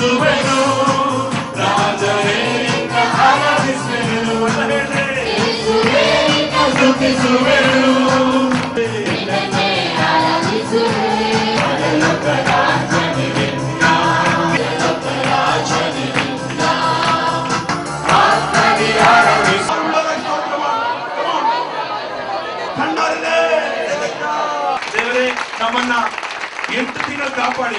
ಸ್ತುತಿಸುವೆನು ರಾಜರೇನಿಂದ ಆರಾಧಿಸುವೆನು ಅಂತ ಹೇಳ್ರಿ. ಸ್ತುತಿಸುವೆನು ಕಣ್ಣಾರೆ ದೇವರೇ ನಮ್ಮನ್ನ ಎಂಟು ತಿಂಗಳು ಕಾಪಾಡಿ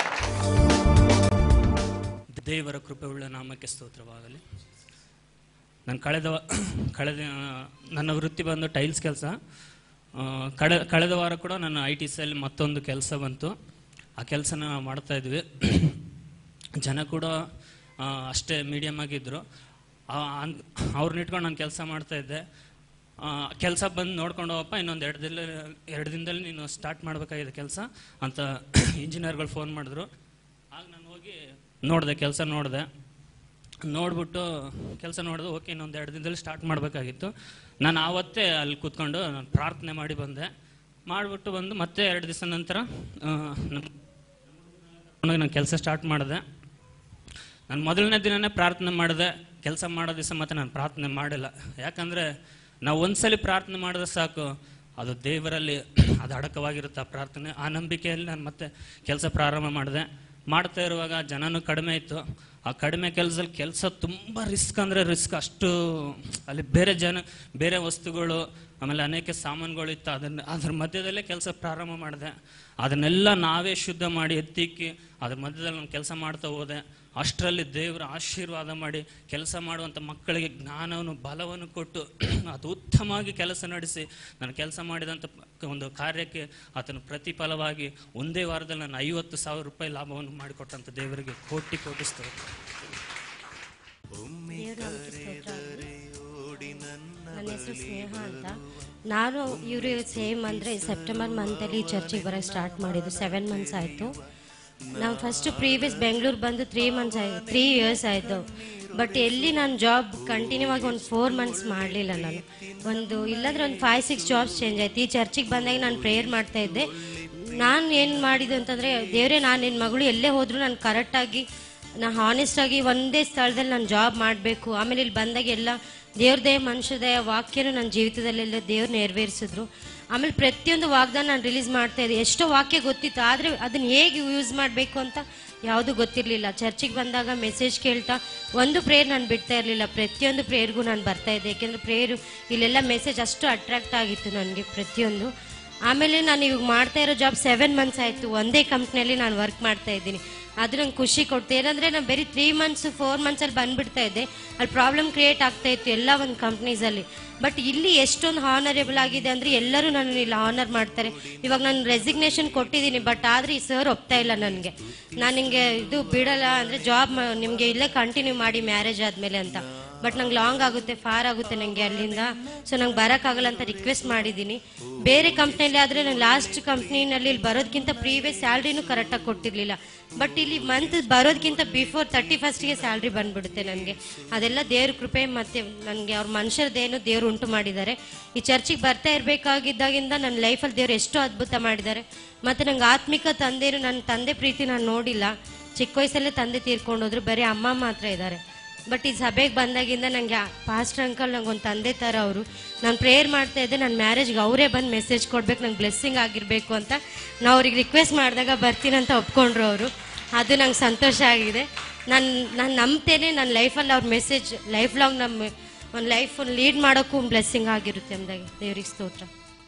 ದೇವರ ಕೃಪೆಯುಳ್ಳ ನಾಮಕ್ಕೆ ಸ್ತೋತ್ರವಾಗಲಿ ನಾನು ಕಳೆದ ವ- ಕಳೆದ ನನ್ನ ವೃತ್ತಿ ಬಂದು ಟೈಲ್ಸ್ ಕೆಲಸ ಕಳೆ ಕಳೆದ ವಾರ ಕೂಡ ನನ್ನ ಐ ಟಿ ಸಿಯಲ್ಲಿ ಮತ್ತೊಂದು ಕೆಲಸ ಬಂತು ಆ ಕೆಲಸನ ಮಾಡ್ತಾ ಇದ್ವಿ ಜನ ಕೂಡ ಆ, ಅಷ್ಟೇ ಮೀಡಿಯಮ್ ಆಗಿದ್ದರು ಅವ್ರನ್ನ ಇಟ್ಕೊಂಡು ನಾನು ಕೆಲಸ ಮಾಡ್ತಾ ಇದ್ದೆ ಕೆಲಸ ಬಂದು ನೋಡ್ಕೊಂಡು ಹೋಗಪ್ಪ ಇನ್ನೊಂದು ಎರಡು ದಿನ ಎರಡು ದಿನದಲ್ಲಿ ನೀನು ಸ್ಟಾರ್ಟ್ ಮಾಡಬೇಕಾಗಿದೆ ಕೆಲಸ ಅಂತ ಇಂಜಿನಿಯರ್ಗಳು ಫೋನ್ ಮಾಡಿದ್ರು ಆಗ ನಾನು ಹೋಗಿ ನೋಡಿದೆ ಕೆಲಸ ನೋಡಿದೆ ನೋಡ್ಬಿಟ್ಟು ಕೆಲಸ ನೋಡಿದೆ ಓಕೆ ಇನ್ನೊಂದು ಎರಡು ದಿನದಲ್ಲಿ ಸ್ಟಾರ್ಟ್ ಮಾಡಬೇಕಾಗಿತ್ತು ನಾನು ಆವತ್ತೇ ಅಲ್ಲಿ ಕೂತ್ಕೊಂಡು ನಾನು ಪ್ರಾರ್ಥನೆ ಮಾಡಿ ಬಂದೆ ಮಾಡಿಬಿಟ್ಟು ಬಂದು ಮತ್ತೆ ಎರಡು ದಿವಸ ನಂತರ ಆ, ನಮ್ಮ ನಾನು ಕೆಲಸ ಸ್ಟಾರ್ಟ್ ಮಾಡಿದೆ ನಾನು ಮೊದಲನೇ ದಿನನೇ ಪ್ರಾರ್ಥನೆ ಮಾಡಿದೆ ಕೆಲಸ ಮಾಡೋ ದಿವಸ ಮತ್ತೆ ನಾನು ಪ್ರಾರ್ಥನೆ ಮಾಡಿಲ್ಲ ಯಾಕಂದರೆ ನಾವು ಒಂದ್ಸಲಿ ಪ್ರಾರ್ಥನೆ ಮಾಡಿದ್ರೆ ಸಾಕು ಅದು ದೇವರಲ್ಲಿ ಅದು ಅಡಕವಾಗಿರುತ್ತೆ ಆ ಪ್ರಾರ್ಥನೆ ಆ ನಂಬಿಕೆಯಲ್ಲಿ ನಾನು ಮತ್ತೆ ಕೆಲಸ ಪ್ರಾರಂಭ ಮಾಡಿದೆ ಮಾಡ್ತಾ ಇರುವಾಗ ಜನನೂ ಕಡಿಮೆ ಇತ್ತು ಆ ಕಡಿಮೆ ಕೆಲಸದಲ್ಲಿ ಕೆಲಸ ತುಂಬ ರಿಸ್ಕ್ ಅಂದರೆ ರಿಸ್ಕ್ ಅಷ್ಟು ಅಲ್ಲಿ ಬೇರೆ ಜನ ಬೇರೆ ವಸ್ತುಗಳು ಆಮೇಲೆ ಅನೇಕ ಸಾಮಾನುಗಳು ಇತ್ತು ಅದನ್ನ ಅದ್ರ ಮಧ್ಯದಲ್ಲೇ ಕೆಲಸ ಪ್ರಾರಂಭ ಮಾಡಿದೆ ಅದನ್ನೆಲ್ಲ ನಾವೇ ಶುದ್ಧ ಮಾಡಿ ಎತ್ತಿಕ್ಕಿ ಅದ್ರ ಮಧ್ಯದಲ್ಲಿ ನಾನು ಕೆಲಸ ಮಾಡ್ತಾ ಹೋದೆ ಅಷ್ಟರಲ್ಲಿ ದೇವರ ಆಶೀರ್ವಾದ ಮಾಡಿ ಕೆಲಸ ಮಾಡುವಂಥ ಮಕ್ಕಳಿಗೆ ಜ್ಞಾನವನ್ನು ಬಲವನ್ನು ಕೊಟ್ಟು ಅದು ಉತ್ತಮವಾಗಿ ಕೆಲಸ ನಡೆಸಿ ನಾನು ಕೆಲಸ ಮಾಡಿದಂಥ ಪ- ಒಂದು ಕಾರ್ಯಕ್ಕೆ ಆತನ ಪ್ರತಿಫಲವಾಗಿ ಒಂದೇ ವಾರದಲ್ಲಿ ನಾನು ಐವತ್ತು ಸಾವಿರ ರೂಪಾಯಿ ಲಾಭವನ್ನು ಮಾಡಿಕೊಟ್ಟಂಥ ದೇವರಿಗೆ ಕೋಟಿ ಕೋಟಿ ಸ್ತೋತ್ರ ನನ್ನ ಹೆಸರು ಸ್ನೇಹ ಅಂತ ನಾನು ಇವರು ಸೇಮ್ ಅಂದರೆ ಸೆಪ್ಟೆಂಬರ್ ಮಂತಲ್ಲಿ ಚರ್ಚಿಗೆ ಬರೋಕ್ಕೆ ಸ್ಟಾರ್ಟ್ ಮಾಡಿದ್ದು ಸೆವೆನ್ ಮಂತ್ಸ್ ಆಯಿತು ನಾವು ಫಸ್ಟ್ ಪ್ರೀವಿಯಸ್ ಬೆಂಗಳೂರು ಬಂದು ತ್ರೀ ಮಂತ್ಸ್ ಆಯಿತು ತ್ರೀ ಇಯರ್ಸ್ ಆಯಿತು ಬಟ್ ಎಲ್ಲಿ ನಾನು ಜಾಬ್ ಕಂಟಿನ್ಯೂ ಆಗಿ ಒಂದು ಫೋರ್ ಮಂತ್ಸ್ ಮಾಡಲಿಲ್ಲ ನಾನು ಒಂದು ಇಲ್ಲಾಂದ್ರೆ ಒಂದು ಫೈವ್ ಸಿಕ್ಸ್ ಜಾಬ್ಸ್ ಚೇಂಜ್ ಆಯ್ತು ಈ ಚರ್ಚಿಗೆ ಬಂದಾಗ ನಾನು ಪ್ರೇಯರ್ ಮಾಡ್ತಾ ಇದ್ದೆ ನಾನು ಏನು ಮಾಡಿದ್ದು ಅಂತಂದರೆ ದೇವರೇ ನಾನು ನಿನ್ನ ಮಗಳು ಎಲ್ಲೇ ಹೋದರೂ ನಾನು ಕರೆಕ್ಟಾಗಿ ನಾ ಹಾನೆಸ್ಟ್ ಆಗಿ ಒಂದೇ ಸ್ಥಳದಲ್ಲಿ ನಾನು ಜಾಬ್ ಮಾಡಬೇಕು ಆಮೇಲೆ ಇಲ್ಲಿ ಬಂದಾಗ ಎಲ್ಲ ದೇವ್ರದೇ ಮನುಷ್ಯದಯ ವಾಕ್ಯನೂ ನನ್ನ ಜೀವಿತದಲ್ಲೆಲ್ಲ ದೇವ್ರು ನೆರವೇರಿಸಿದ್ರು ಆಮೇಲೆ ಪ್ರತಿಯೊಂದು ವಾಗ್ದಾನ ನಾನು ರಿಲೀಸ್ ಮಾಡ್ತಾ ಇದ್ದೆ ಎಷ್ಟೋ ವಾಕ್ಯ ಗೊತ್ತಿತ್ತು ಆದರೆ ಅದನ್ನ ಹೇಗೆ ಯೂಸ್ ಮಾಡಬೇಕು ಅಂತ ಯಾವುದೂ ಗೊತ್ತಿರಲಿಲ್ಲ ಚರ್ಚಿಗೆ ಬಂದಾಗ ಮೆಸೇಜ್ ಕೇಳ್ತಾ ಒಂದು ಪ್ರೇಯರ್ ನಾನು ಬಿಡ್ತಾ ಇರಲಿಲ್ಲ ಪ್ರತಿಯೊಂದು ಪ್ರೇಯರ್ಗೂ ನಾನು ಬರ್ತಾ ಇದ್ದೆ ಯಾಕೆಂದರೆ ಪ್ರೇಯರು ಇಲ್ಲೆಲ್ಲ ಮೆಸೇಜ್ ಅಷ್ಟು ಅಟ್ರಾಕ್ಟ್ ಆಗಿತ್ತು ನನಗೆ ಪ್ರತಿಯೊಂದು ಆಮೇಲೆ ನಾನು ಇವಾಗ ಮಾಡ್ತಾ ಇರೋ ಜಾಬ್ ಸೆವೆನ್ ಮಂತ್ಸ್ ಆಯಿತು ಒಂದೇ ಕಂಪ್ನಿಯಲ್ಲಿ ನಾನು ವರ್ಕ್ ಮಾಡ್ತಾ ಇದ್ದೀನಿ ಅದು ನಂಗೆ ಖುಷಿ ಕೊಡ್ತು ಏನಂದರೆ ನಾನು ಬರೀ ತ್ರೀ ಮಂತ್ಸ್ ಫೋರ್ ಮಂತ್ಸಲ್ಲಿ ಬಂದ್ಬಿಡ್ತಾ ಇದ್ದೆ ಅಲ್ಲಿ ಪ್ರಾಬ್ಲಮ್ ಕ್ರಿಯೇಟ್ ಆಗ್ತಾ ಇತ್ತು ಎಲ್ಲ ಒಂದು ಕಂಪ್ನೀಸಲ್ಲಿ ಬಟ್ ಇಲ್ಲಿ ಎಷ್ಟೊಂದು ಹಾನರೇಬಲ್ ಆಗಿದೆ ಅಂದರೆ ಎಲ್ಲರೂ ನನ್ನ ಇಲ್ಲಿ ಹಾನರ್ ಮಾಡ್ತಾರೆ ಇವಾಗ ನಾನು ರೆಸಿಗ್ನೇಷನ್ ಕೊಟ್ಟಿದ್ದೀನಿ ಬಟ್ ಆದರೆ ಈ ಸರ್ ಒಪ್ತಾ ಇಲ್ಲ ನನಗೆ ನಾನು ನಿಮಗೆ ಇದು ಬಿಡಲ್ಲ ಅಂದರೆ ಜಾಬ್ ನಿಮಗೆ ಇಲ್ಲೇ ಕಂಟಿನ್ಯೂ ಮಾಡಿ ಮ್ಯಾರೇಜ್ ಆದಮೇಲೆ ಅಂತ ಬಟ್ ನಂಗೆ ಲಾಂಗ್ ಆಗುತ್ತೆ ಫಾರ್ ಆಗುತ್ತೆ ನನಗೆ ಅಲ್ಲಿಂದ ಸೊ ನಂಗೆ ಬರೋಕ್ಕಾಗಲ್ಲ ಅಂತ ರಿಕ್ವೆಸ್ಟ್ ಮಾಡಿದ್ದೀನಿ ಬೇರೆ ಕಂಪ್ನಿಯಲ್ಲಿ ಆದರೆ ನಾನು ಲಾಸ್ಟ್ ಕಂಪ್ನಿನಲ್ಲಿ ಇಲ್ಲಿ ಬರೋದಕ್ಕಿಂತ ಪ್ರೀವಿಯಸ್ ಸ್ಯಾಲ್ರಿನೂ ಕರೆಕ್ಟಾಗಿ ಕೊಟ್ಟಿರಲಿಲ್ಲ ಬಟ್ ಇಲ್ಲಿ ಮಂತ್ ಬರೋದಕ್ಕಿಂತ ಬಿಫೋರ್ ತರ್ಟಿ ಫಸ್ಟ್ಗೆ ಸ್ಯಾಲ್ರಿ ಬಂದ್ಬಿಡುತ್ತೆ ನನಗೆ ಅದೆಲ್ಲ ದೇವ್ರ ಕೃಪೆ ಮತ್ತು ನನಗೆ ಅವ್ರ ಮನುಷ್ಯರದೇನು ದೇವ್ರು ಉಂಟು ಮಾಡಿದ್ದಾರೆ ಈ ಚರ್ಚಿಗೆ ಬರ್ತಾ ಇರಬೇಕಾಗಿದ್ದಾಗಿಂದ ನನ್ನ ಲೈಫಲ್ಲಿ ದೇವ್ರು ಎಷ್ಟೋ ಅದ್ಭುತ ಮಾಡಿದ್ದಾರೆ ಮತ್ತು ನಂಗೆ ಆತ್ಮಿಕ ತಂದೆನು ನನ್ನ ತಂದೆ ಪ್ರೀತಿ ನಾನು ನೋಡಿಲ್ಲ ಚಿಕ್ಕ ವಯಸ್ಸಲ್ಲೇ ತಂದೆ ತೀರ್ಕೊಂಡೋದ್ರು ಬರೀ ಅಮ್ಮ ಮಾತ್ರ ಇದ್ದಾರೆ ಬಟ್ ಈ ಸಭೆಗೆ ಬಂದಾಗಿಂದ ನನಗೆ ಪಾಸ್ಟರ್ ಅಂಕಲ್ ನಂಗೆ ಒಂದು ತಂದೆ ಥರ ಅವರು ನಾನು ಪ್ರೇಯರ್ ಮಾಡ್ತಾ ಇದ್ದೆ ನನ್ನ ಮ್ಯಾರೇಜ್ಗೆ ಅವರೇ ಬಂದು ಮೆಸೇಜ್ ಕೊಡ್ಬೇಕು ನಂಗೆ ಬ್ಲೆಸ್ಸಿಂಗ್ ಆಗಿರಬೇಕು ಅಂತ ನಾವು ಅವ್ರಿಗೆ ರಿಕ್ವೆಸ್ಟ್ ಮಾಡಿದಾಗ ಬರ್ತೀನಿ ಅಂತ ಒಪ್ಕೊಂಡ್ರು ಅವರು ಅದು ನಂಗೆ ಸಂತೋಷ ಆಗಿದೆ ನಾನು ನಾನು ನಂಬ್ತೇನೆ ನನ್ನ ಲೈಫಲ್ಲಿ ಅವ್ರ ಮೆಸೇಜ್ ಲೈಫ್ ಲಾಂಗ್ ನಮ್ಮ ಒಂದು ಲೈಫ್ ಲೀಡ್ ಮಾಡೋಕ್ಕೂ ಒಂದು ಬ್ಲೆಸ್ಸಿಂಗ್ ಆಗಿರುತ್ತೆ ಅಂದಾಗೆ ದೇವ್ರಿಗೆ ಸ್ತೋತ್ರ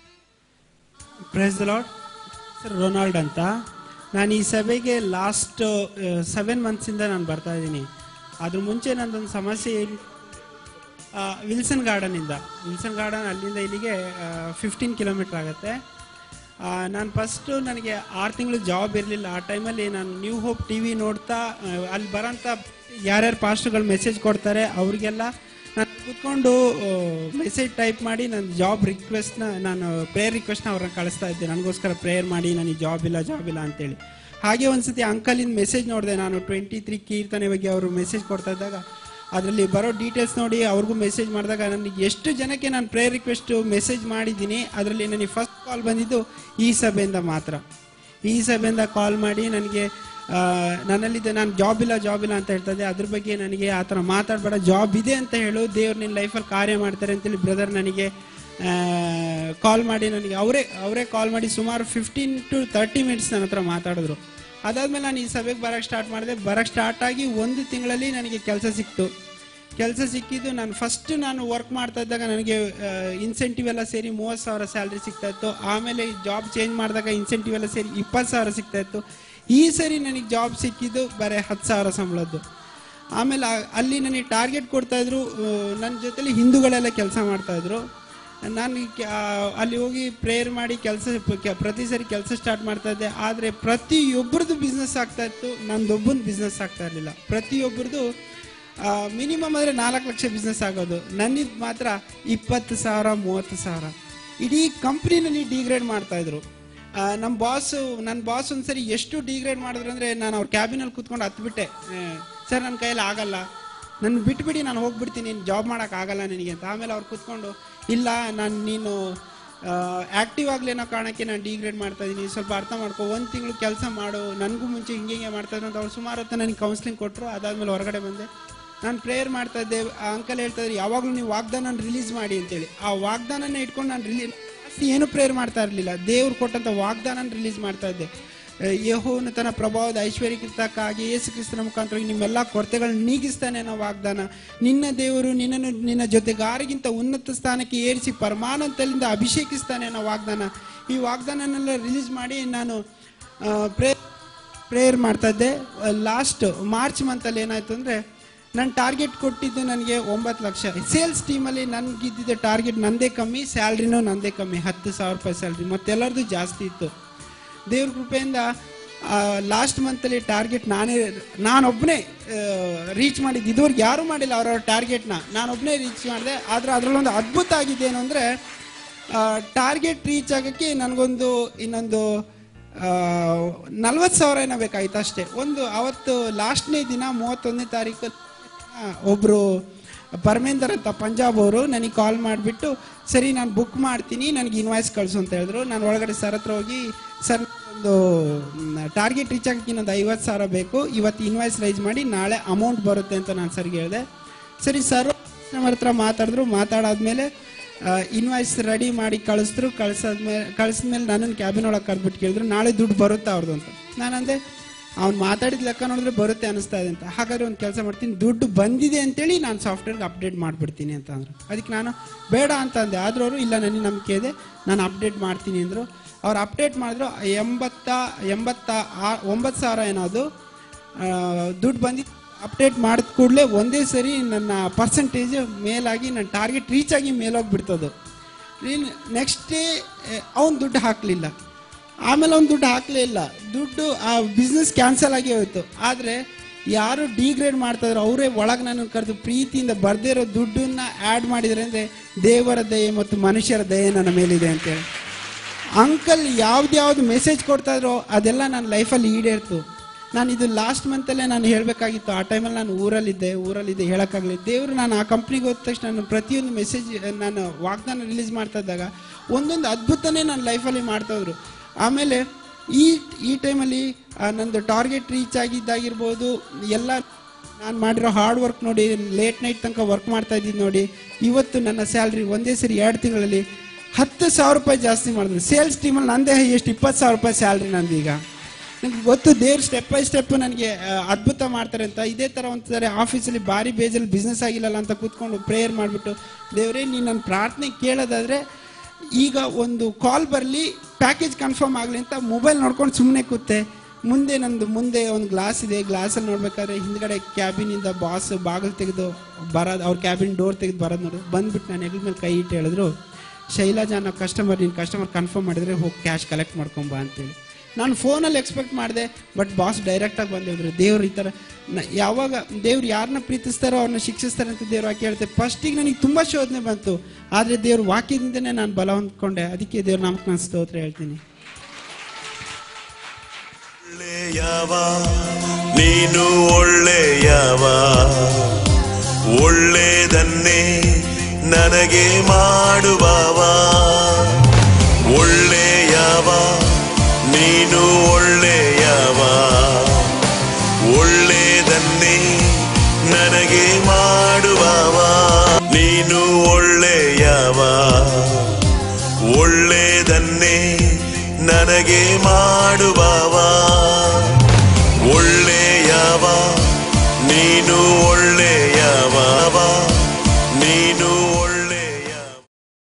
ಪ್ರೈಸ್ ಲಾರ್ಡ್ ಸರ್ ರೊನಾಲ್ಡ್ ಅಂತ ನಾನು ಈ ಸಭೆಗೆ ಲಾಸ್ಟ್ ಸೆವೆನ್ ಮಂತ್ಸಿಂದ ನಾನು ಬರ್ತಾ ಇದ್ದೀನಿ ಅದ್ರ ಮುಂಚೆ ನಂದೊಂದು ಸಮಸ್ಯೆ ಏನು ಆ, ವಿಲ್ಸನ್ ಗಾರ್ಡನಿಂದ ವಿಲ್ಸನ್ ಗಾರ್ಡನ್ ಅಲ್ಲಿಂದ ಇಲ್ಲಿಗೆ ಫಿಫ್ಟೀನ್ ಕಿಲೋಮೀಟ್ರ್ ಆಗುತ್ತೆ ನಾನು ಫಸ್ಟು ನನಗೆ ಆರು ತಿಂಗಳು ಜಾಬ್ ಇರಲಿಲ್ಲ ಆ ಟೈಮಲ್ಲಿ ನಾನು ನ್ಯೂ ಹೋಪ್ ಟಿ ವಿ ನೋಡ್ತಾ ಆ, ಅಲ್ಲಿ ಬರೋಂಥ ಯಾರ್ಯಾರು ಪಾಸ್ಟ್ಗಳು ಮೆಸೇಜ್ ಕೊಡ್ತಾರೆ ಅವ್ರಿಗೆಲ್ಲ ನಾನು ಕೂತ್ಕೊಂಡು ಮೆಸೇಜ್ ಟೈಪ್ ಮಾಡಿ ನನ್ನ ಜಾಬ್ ರಿಕ್ವೆಸ್ಟ್ನ ನಾನು ಪ್ರೇಯರ್ ರಿಕ್ವೆಸ್ಟ್ನ ಅವ್ರನ್ನ ಕಳಿಸ್ತಾ ಇದ್ದೆ ನನಗೋಸ್ಕರ ಪ್ರೇಯರ್ ಮಾಡಿ ನನಗೆ ಜಾಬ್ ಇಲ್ಲ ಜಾಬ್ ಇಲ್ಲ ಅಂತೇಳಿ ಹಾಗೆ ಒಂದ್ಸತಿ ಅಂಕಲಿಂದ ಮೆಸೇಜ್ ನೋಡಿದೆ ನಾನು ಟ್ವೆಂಟಿ ತ್ರೀ ಕೀರ್ತನೆ ಬಗ್ಗೆ ಅವರು ಮೆಸೇಜ್ ಕೊಡ್ತಾ ಇದ್ದಾಗ ಅದರಲ್ಲಿ ಬರೋ ಡೀಟೇಲ್ಸ್ ನೋಡಿ ಅವ್ರಿಗೂ ಮೆಸೇಜ್ ಮಾಡಿದಾಗ ನನಗೆ ಎಷ್ಟು ಜನಕ್ಕೆ ನಾನು ಪ್ರೇಯರ್ ರಿಕ್ವೆಸ್ಟ್ ಮೆಸೇಜ್ ಮಾಡಿದ್ದೀನಿ ಅದರಲ್ಲಿ ನನಗೆ ಫಸ್ಟ್ ಕಾಲ್ ಬಂದಿದ್ದು ಈ ಸಭೆಯಿಂದ ಮಾತ್ರ ಈ ಸಭೆಯಿಂದ ಕಾಲ್ ಮಾಡಿ ನನಗೆ ಆ, ನನ್ನಲ್ಲಿದ್ದೆ ನಾನು ಜಾಬ್ ಇಲ್ಲ ಜಾಬ್ ಇಲ್ಲ ಅಂತ ಹೇಳ್ತಾ ಇದ್ದೆ ಅದ್ರ ಬಗ್ಗೆ ನನಗೆ ಆ ಥರ ಮಾತಾಡಬೇಡ ಜಾಬ್ ಇದೆ ಅಂತ ಹೇಳು ದೇವ್ರು ನಿನ್ನ ಲೈಫಲ್ಲಿ ಕಾರ್ಯ ಮಾಡ್ತಾರೆ ಅಂತೇಳಿ ಬ್ರದರ್ ನನಗೆ ಕಾಲ್ ಮಾಡಿ ನನಗೆ ಅವರೇ ಅವರೇ ಕಾಲ್ ಮಾಡಿ ಸುಮಾರು ಫಿಫ್ಟೀನ್ ಟು ತರ್ಟಿ ಮಿನಿಟ್ಸ್ ನನ್ನ ಹತ್ರ ಮಾತಾಡಿದ್ರು ಅದಾದ್ಮೇಲೆ ನಾನು ಈ ಸಭೆಗೆ ಬರೋಕ್ಕೆ ಸ್ಟಾರ್ಟ್ ಮಾಡಿದೆ ಬರೋಕ್ಕೆ ಸ್ಟಾರ್ಟ್ ಆಗಿ ಒಂದು ತಿಂಗಳಲ್ಲಿ ನನಗೆ ಕೆಲಸ ಸಿಕ್ತು ಕೆಲಸ ಸಿಕ್ಕಿದ್ದು ನಾನು ಫಸ್ಟ್ ನಾನು ವರ್ಕ್ ಮಾಡ್ತಾ ಇದ್ದಾಗ ನನಗೆ ಇನ್ಸೆಂಟಿವ್ ಎಲ್ಲ ಸೇರಿ ಮೂವತ್ತು ಸಾವಿರ ಸ್ಯಾಲ್ರಿ ಸಿಗ್ತಾ ಇತ್ತು ಆಮೇಲೆ ಜಾಬ್ ಚೇಂಜ್ ಮಾಡಿದಾಗ ಇನ್ಸೆಂಟಿವ್ ಎಲ್ಲ ಸೇರಿ ಇಪ್ಪತ್ತು ಸಾವಿರ ಸಿಗ್ತಾ ಇತ್ತು ಈ ಸರಿ ನನಗೆ ಜಾಬ್ ಸಿಕ್ಕಿದ್ದು ಬರೀ ಹತ್ತು ಸಾವಿರ ಸಂಬಳದ್ದು ಆಮೇಲೆ ಆ- ಅಲ್ಲಿ ನನಗೆ ಟಾರ್ಗೆಟ್ ಕೊಡ್ತಾ ಇದ್ರು ನನ್ನ ಜೊತೆಲಿ ಹಿಂದೂಗಳೆಲ್ಲ ಕೆಲಸ ಮಾಡ್ತಾ ಇದ್ರು ನಾನು ಕೆ- ಆ, ಅಲ್ಲಿ ಹೋಗಿ ಪ್ರೇಯರ್ ಮಾಡಿ ಕೆಲಸ ಪ್ರತಿ ಸರಿ ಕೆಲಸ ಸ್ಟಾರ್ಟ್ ಮಾಡ್ತಾ ಇದ್ದೆ ಆದರೆ ಪ್ರತಿಯೊಬ್ಬರದ್ದು ಬಿಸ್ನೆಸ್ ಆಗ್ತಾ ಇತ್ತು ನಂದೊಬ್ಬನ ಬಿಸ್ನೆಸ್ ಆಗ್ತಾ ಇರಲಿಲ್ಲ ಪ್ರತಿಯೊಬ್ಬರದು ಮಿನಿಮಮ್ ಅಂದರೆ ನಾಲ್ಕು ಲಕ್ಷ ಬಿಸ್ನೆಸ್ ಆಗೋದು ನನ್ನಿದ್ ಮಾತ್ರ ಇಪ್ಪತ್ತು ಸಾವಿರ ಮೂವತ್ತು ಸಾವಿರ ಇಡೀ ಕಂಪ್ನಿನಲ್ಲಿ ಡಿಗ್ರೇಡ್ ಮಾಡ್ತಾ ಇದ್ರು ನಮ್ಮ ಬಾಸು ನನ್ನ ಬಾಸ್ ಒಂದ್ಸರಿ ಎಷ್ಟು ಡಿಗ್ರೇಡ್ ಮಾಡಿದ್ರು ಅಂದರೆ ನಾನು ಅವ್ರ ಕ್ಯಾಬಿನಲ್ಲಿ ಕೂತ್ಕೊಂಡು ಹತ್ಬಿಟ್ಟೆ ಸರ್ ನನ್ನ ಕೈಯಲ್ಲಿ ಆಗಲ್ಲ ನನ್ನ ಬಿಟ್ಬಿಡಿ ನಾನು ಹೋಗ್ಬಿಡ್ತೀನಿ ನೀನು ಜಾಬ್ ಮಾಡೋಕ್ಕಾಗಲ್ಲ ನಿನಗೆ ಅಂತ ಆಮೇಲೆ ಅವ್ರು ಕೂತ್ಕೊಂಡು ಇಲ್ಲ ನಾನು ನೀನು ಆ್ಯಕ್ಟಿವ್ ಆಗಲೇನೋ ಕಾರಣಕ್ಕೆ ನಾನು ಡಿಗ್ರೇಡ್ ಮಾಡ್ತಾ ಇದ್ದೀನಿ ಸ್ವಲ್ಪ ಅರ್ಥ ಮಾಡ್ಕೊ ಒಂದು ತಿಂಗಳು ಕೆಲಸ ಮಾಡು ನನಗೂ ಮುಂಚೆ ಹಿಂಗೆ ಹಿಂಗೆ ಮಾಡ್ತಾ ಇದ್ರು ಅಂತ ಅವ್ರು ಸುಮಾರು ಹೊತ್ತು ನನಗೆ ಕೌನ್ಸಿಲಿಂಗ್ ಕೊಟ್ಟರು ಅದಾದಮೇಲೆ ಹೊರಗಡೆ ಬಂದೆ ನಾನು ಪ್ರೇಯರ್ ಮಾಡ್ತಾ ಇದ್ದೆ ಆ ಅಂಕಲ್ ಹೇಳ್ತಾ ಇದ್ರು ಯಾವಾಗಲೂ ನೀವು ವಾಗ್ದಾನ ರಿಲೀಸ್ ಮಾಡಿ ಅಂತೇಳಿ ಆ ವಾಗ್ದಾನನ ಇಟ್ಕೊಂಡು ನಾನು ರಿಲೀಸ್ ಏನು ಪ್ರೇಯರ್ ಮಾಡ್ತಾ ಇರಲಿಲ್ಲ ದೇವ್ರು ಕೊಟ್ಟಂಥ ವಾಗ್ದಾನ ರಿಲೀಸ್ ಮಾಡ್ತಾ ಇದ್ದೆ ಯಹೋವನು ತನ್ನ ಪ್ರಭಾವದ ಐಶ್ವರ್ಯಕ್ಕಾಗಿ ಯೇಸು ಕ್ರಿಸ್ತನ ಮುಖಾಂತರವಾಗಿ ನಿಮ್ಮೆಲ್ಲ ಕೊರತೆಗಳನ್ನ ನೀಗಿಸ್ತಾನೆ ಅನ್ನೋ ವಾಗ್ದಾನ ನಿನ್ನ ದೇವರು ನಿನ್ನನ್ನು ನಿನ್ನ ಜೊತೆಗಾರಿಗಿಂತ ಉನ್ನತ ಸ್ಥಾನಕ್ಕೆ ಏರಿಸಿ ಪರಮಾನಂತಲಿಂದ ಅಭಿಷೇಕಿಸ್ತಾನೆ ಅನ್ನೋ ವಾಗ್ದಾನ ಈ ವಾಗ್ದಾನನೆಲ್ಲ ರಿಲೀಸ್ ಮಾಡಿ ನಾನು ಪ್ರೇ ಪ್ರೇಯರ್ ಮಾಡ್ತಾ ಇದ್ದೆ ಲಾಸ್ಟ್ ಮಾರ್ಚ್ ಮಂತಲ್ಲಿ ಏನಾಯ್ತು ಅಂದರೆ ನನ್ನ ಟಾರ್ಗೆಟ್ ಕೊಟ್ಟಿದ್ದು ನನಗೆ ಒಂಬತ್ತು ಲಕ್ಷ ಸೇಲ್ಸ್ ಟೀಮಲ್ಲಿ ನನಗಿದ್ದಿದ್ದ ಟಾರ್ಗೆಟ್ ನಂದೇ ಕಮ್ಮಿ ಸ್ಯಾಲ್ರಿನೂ ನಂದೇ ಕಮ್ಮಿ ಹತ್ತು ಸಾವಿರ ರೂಪಾಯಿ ಸ್ಯಾಲ್ರಿ ಮತ್ತೆಲ್ಲರದು ಜಾಸ್ತಿ ಇತ್ತು ದೇವ್ರ ಕೃಪೆಯಿಂದ ಲಾಸ್ಟ್ ಮಂತಲ್ಲಿ ಟಾರ್ಗೆಟ್ ನಾನೇ ನಾನೊಬ್ಬನೇ ರೀಚ್ ಮಾಡಿದ್ದು ಇದುವರೆಗೆ ಯಾರೂ ಮಾಡಿಲ್ಲ ಅವ್ರವ್ರ ಟಾರ್ಗೆಟ್ನ ನಾನೊಬ್ಬನೇ ರೀಚ್ ಮಾಡಿದೆ ಆದರೆ ಅದರಲ್ಲೊಂದು ಅದ್ಭುತ ಆಗಿದೆ ಏನು ಅಂದರೆ ಟಾರ್ಗೆಟ್ ರೀಚ್ ಆಗೋಕ್ಕೆ ನನಗೊಂದು ಇನ್ನೊಂದು ನಲ್ವತ್ತು ಸಾವಿರ ಏನೋ ಬೇಕಾಯ್ತು ಅಷ್ಟೇ ಒಂದು ಅವತ್ತು ಲಾಸ್ಟ್ನೇ ದಿನ ಮೂವತ್ತೊಂದನೇ ತಾರೀಕು ಒಬ್ಬರು ಪರಮೇಂದರ್ ಅಂತ ಪಂಜಾಬ್ ಅವರು ನನಗೆ ಕಾಲ್ ಮಾಡಿಬಿಟ್ಟು ಸರಿ ನಾನು ಬುಕ್ ಮಾಡ್ತೀನಿ ನನಗೆ ಇನ್ವಾಯ್ಸ್ ಕಳಿಸು ಅಂತ ಹೇಳಿದ್ರು ನಾನು ಒಳಗಡೆ ಸರ್ ಹತ್ರ ಹೋಗಿ ಸರ್ ಒಂದು ಟಾರ್ಗೆಟ್ ರೀಚ್ ಆಗಕ್ಕೆ ಇನ್ನೊಂದು ಐವತ್ತು ಸಾವಿರ ಬೇಕು ಇವತ್ತು ಇನ್ವಾಯ್ಸ್ ರೈಸ್ ಮಾಡಿ ನಾಳೆ ಅಮೌಂಟ್ ಬರುತ್ತೆ ಅಂತ ನಾನು ಸರ್ಗೆ ಹೇಳಿದೆ ಸರಿ ಸರ್ ನಮ್ಮ ಹತ್ರ ಮಾತಾಡಿದ್ರು ಮಾತಾಡಾದ್ಮೇಲೆ ಇನ್ವಾಯ್ಸ್ ರೆಡಿ ಮಾಡಿ ಕಳಿಸಿದ್ರು ಕಳ್ಸಾದ್ಮೇಲೆ ಕಳಿಸಿದ್ಮೇಲೆ ನನ್ನನ್ನು ಕ್ಯಾಬಿನ್ ಒಳಗೆ ಕರೆದ್ಬಿಟ್ಟು ಕೇಳಿದ್ರು ನಾಳೆ ದುಡ್ಡು ಬರುತ್ತಾ ಅವ್ರದ್ದು ಅಂತ ನಾನಂದೆ ಅವ್ನು ಮಾತಾಡಿದ ಲೆಕ್ಕ ನೋಡಿದ್ರೆ ಬರುತ್ತೆ ಅನಿಸ್ತಾ ಇದೆ ಅಂತ ಹಾಗಾದ್ರೆ ಒಂದು ಕೆಲಸ ಮಾಡ್ತೀನಿ ದುಡ್ಡು ಬಂದಿದೆ ಅಂತೇಳಿ ನಾನು ಸಾಫ್ಟ್ವೇರ್ಗೆ ಅಪ್ಡೇಟ್ ಮಾಡಿಬಿಡ್ತೀನಿ ಅಂತ ಅಂದರು ಅದಕ್ಕೆ ನಾನು ಬೇಡ ಅಂತ ಅಂದೆ ಆದರೂ ಅವರು ಇಲ್ಲ ನನಗೆ ನಂಬಿಕೆ ಇದೆ ನಾನು ಅಪ್ಡೇಟ್ ಮಾಡ್ತೀನಿ ಅಂದರು ಅವ್ರು ಅಪ್ಡೇಟ್ ಮಾಡಿದ್ರು ಎಂಬತ್ತ ಎಂಬತ್ತ ಆ ಒಂಬತ್ತು ಸಾವಿರ ಏನೋದು ದುಡ್ಡು ಬಂದಿದ್ದು ಅಪ್ಡೇಟ್ ಮಾಡಿದ ಕೂಡಲೇ ಒಂದೇ ಸರಿ ನನ್ನ ಪರ್ಸೆಂಟೇಜ್ ಮೇಲಾಗಿ ನನ್ನ ಟಾರ್ಗೆಟ್ ರೀಚ್ ಆಗಿ ಮೇಲೋಗ್ಬಿಡ್ತದು ನೆಕ್ಸ್ಟ್ ಡೇ ಅವನು ದುಡ್ಡು ಹಾಕಲಿಲ್ಲ ಆಮೇಲೆ ಅವ್ನು ದುಡ್ಡು ಹಾಕಲೇ ಇಲ್ಲ ದುಡ್ಡು ಆ ಬಿಸ್ನೆಸ್ ಕ್ಯಾನ್ಸಲ್ ಆಗಿ ಹೋಯ್ತು ಆದರೆ ಯಾರು ಡಿಗ್ರೇಡ್ ಮಾಡ್ತಾ ಇದ್ರು ಅವರೇ ಒಳಗೆ ನಾನು ಕರೆದು ಪ್ರೀತಿಯಿಂದ ಬರ್ದೇ ಇರೋ ದುಡ್ಡನ್ನ ಆ್ಯಡ್ ಮಾಡಿದ್ರೆ ಅಂದರೆ ದೇವರ ದಯೆ ಮತ್ತು ಮನುಷ್ಯರ ದಯೆ ನನ್ನ ಮೇಲಿದೆ ಅಂತೇಳಿ ಅಂಕಲ್ ಯಾವ್ದು ಮೆಸೇಜ್ ಕೊಡ್ತಾ ಇದ್ರೋ ಅದೆಲ್ಲ ನನ್ನ ಲೈಫಲ್ಲಿ ಈಡೇರ್ತು ನಾನು ಇದು ಲಾಸ್ಟ್ ಮಂತಲ್ಲೇ ನಾನು ಹೇಳಬೇಕಾಗಿತ್ತು ಆ ಟೈಮಲ್ಲಿ ನಾನು ಊರಲ್ಲಿದ್ದೆ ಊರಲ್ಲಿದ್ದೆ ಹೇಳೋಕ್ಕಾಗಲಿ ದೇವರು ನಾನು ಆ ಕಂಪ್ನಿಗೆ ಹೋದ ತಕ್ಷಣ ನಾನು ಪ್ರತಿಯೊಂದು ಮೆಸೇಜ್ ನಾನು ವಾಗ್ದಾನ ರಿಲೀಸ್ ಮಾಡ್ತಾ ಇದ್ದಾಗ ಒಂದೊಂದು ಅದ್ಭುತನೇ ನನ್ನ ಲೈಫಲ್ಲಿ ಮಾಡ್ತಾಯಿದ್ರು ಆಮೇಲೆ ಈ ಈ ಟೈಮಲ್ಲಿ ನಂದು ಟಾರ್ಗೆಟ್ ರೀಚ್ ಆಗಿದ್ದಾಗಿರ್ಬೋದು ಎಲ್ಲ ನಾನು ಮಾಡಿರೋ ಹಾರ್ಡ್ ವರ್ಕ್ ನೋಡಿ ಲೇಟ್ ನೈಟ್ ತನಕ ವರ್ಕ್ ಮಾಡ್ತಾ ಇದ್ದೀನಿ ನೋಡಿ ಇವತ್ತು ನನ್ನ ಸ್ಯಾಲ್ರಿ ಒಂದೇ ಸರಿ ಎರಡು ತಿಂಗಳಲ್ಲಿ ಹತ್ತು ಸಾವಿರ ರೂಪಾಯಿ ಜಾಸ್ತಿ ಮಾಡಿದ್ರು ಸೇಲ್ಸ್ ಟೀಮಲ್ಲಿ ನಂದೇ ಎಷ್ಟು ಇಪ್ಪತ್ತು ಸಾವಿರ ರೂಪಾಯಿ ಸ್ಯಾಲ್ರಿ ನಂದು ಈಗ ನನಗೆ ಗೊತ್ತು ದೇವ್ರು ಸ್ಟೆಪ್ ಬೈ ಸ್ಟೆಪ್ ನನಗೆ ಆ, ಅದ್ಭುತ ಮಾಡ್ತಾರೆ ಅಂತ ಇದೇ ಥರ ಒಂದ್ಸರಿ ಆಫೀಸಲ್ಲಿ ಭಾರಿ ಬೇಜಲ್ಲಿ ಬಿಸ್ನೆಸ್ ಆಗಿಲ್ಲಲ್ಲ ಅಂತ ಕೂತ್ಕೊಂಡು ಪ್ರೇಯರ್ ಮಾಡಿಬಿಟ್ಟು ದೇವರೇ ನೀನು ನನ್ನ ಪ್ರಾರ್ಥನೆ ಕೇಳೋದಾದರೆ ಈಗ ಒಂದು ಕಾಲ್ ಬರಲಿ ಪ್ಯಾಕೇಜ್ ಕನ್ಫರ್ಮ್ ಆಗಲಿ ಅಂತ ಮೊಬೈಲ್ ನೋಡ್ಕೊಂಡು ಸುಮ್ಮನೆ ಕೂತೆ ಮುಂದೆ ನಂದು ಮುಂದೆ ಒಂದು ಗ್ಲಾಸ್ ಇದೆ ಗ್ಲಾಸಲ್ಲಿ ನೋಡ್ಬೇಕಾದ್ರೆ ಹಿಂದ್ಗಡೆ ಕ್ಯಾಬಿನಿಂದ ಬಾಸ್ ಬಾಗಿಲು ತೆಗೆದು ಬರೋದು ಅವ್ರ ಕ್ಯಾಬಿನ್ ಡೋರ್ ತೆಗೆದು ಬರೋದು ನೋಡು ಬಂದ್ಬಿಟ್ಟು ನಾನು ಹೆಗಲ ಮೇಲೆ ಕೈ ಇಟ್ಟು ಹೇಳಿದ್ರು ಶೈಲಾಜಾ ಅನ್ನೋ ಕಸ್ಟಮರ್ ನೀನು ಕಸ್ಟಮರ್ ಕನ್ಫರ್ಮ್ ಮಾಡಿದ್ರೆ ಹೋಗಿ ಕ್ಯಾಶ್ ಕಲೆಕ್ಟ್ ಮಾಡ್ಕೊಂಬ ಅಂತೇಳಿ ನಾನು ಫೋನಲ್ಲಿ ಎಕ್ಸ್ಪೆಕ್ಟ್ ಮಾಡಿದೆ ಬಟ್ ಬಾಸ್ ಡೈರೆಕ್ಟಾಗಿ ಬಂದಿದ್ರು ದೇವ್ರು ಈ ಥರ ನ- ಯಾವಾಗ ದೇವ್ರು ಯಾರನ್ನ ಪ್ರೀತಿಸ್ತಾರೋ ಅವ್ರನ್ನ ಶಿಕ್ಷಿಸ್ತಾರೆ ಅಂತ ದೇವ್ರು ವಾಕ್ಯ ಹೇಳ್ತೆ ಫಸ್ಟಿಗೆ ನನಗೆ ತುಂಬ ಶೋಧನೆ ಬಂತು ಆದರೆ ದೇವ್ರ ವಾಕ್ಯದಿಂದನೇ ನಾನು ಬಲ ಹೊಂದ್ಕೊಂಡೆ ಅದಕ್ಕೆ ದೇವ್ರ ನಾಮಕ್ಕೆ ನಾನು ಸ್ತೋತ್ರ ಹೇಳ್ತೀನಿ ಒಳ್ಳೆಯವ ನೀನು ಒಳ್ಳೆಯವ ಒಳ್ಳೆಯದನ್ನೇ ನನಗೆ ಮಾಡುವವ ಒಳ್ಳೆಯವ ನೀನು ಒಳ್ಳೆಯವ ನೀನು ಒಳ್ಳೆಯವ ಒಳ್ಳೆಯದನ್ನೇ ನನಗೆ ಮಾಡುವವ ಒಳ್ಳೆಯವ ನೀನು ಒಳ್ಳೆಯವ